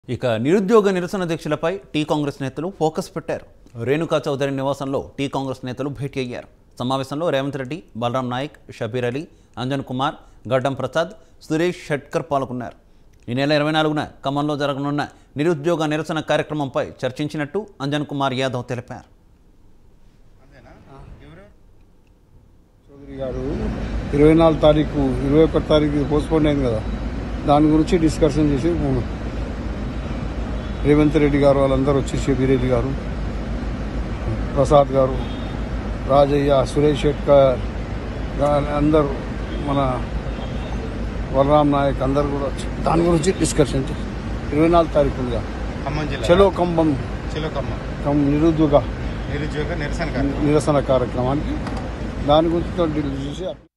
ఇక నిరుద్యోగ నిరసన దీక్షలపై టీ కాంగ్రెస్ నేతలు ఫోకస్ పెట్టారు రేణుకా చౌదరి నివాసంలో టీ కాంగ్రెస్ నేతలు భేటీ అయ్యారు సమావేశంలో రేవంత్ రెడ్డి బలరాం నాయక్ షబీర్ అలీ అంజన్ కుమార్ గడ్డం ప్రసాద్ సురేష్ షట్కర్ పాల్గొన్నారు ఈ నెల ఇరవై నాలుగున ఖమ్మంలో జరగనున్న నిరుద్యోగ నిరసన కార్యక్రమంపై చర్చించినట్టు అంజన్ కుమార్ యాదవ్ తెలిపారు చౌదరి గారు ఇరవై నాలుగు తారీఖు ఇరవై ఒకటి తారీఖు పోస్ట్పోన్ అయింది కదా దాని గురించి డిస్కషన్ చేసి పోను. రేవంత్ రెడ్డి గారు వాళ్ళందరూ వచ్చి షబీరెడ్డి గారు ప్రసాద్ గారు రాజయ్య సురేష్ షెట్కర్ గా- అందరూ మన బలరాం నాయక్ అందరు కూడా వచ్చి దాని గురించి డిస్కషన్ చేసి ఇరవై నాలుగు తారీఖు ఉందిగా. ఖమ్మం జిల్లా చలో కంబం చిలకమ్మ కం నిరుద్యోగ నిరుద్యోగ నిరసన కార్యక్రమం నిరసన కార్యక్రమానికి దాని గురించి డీల్ చేసి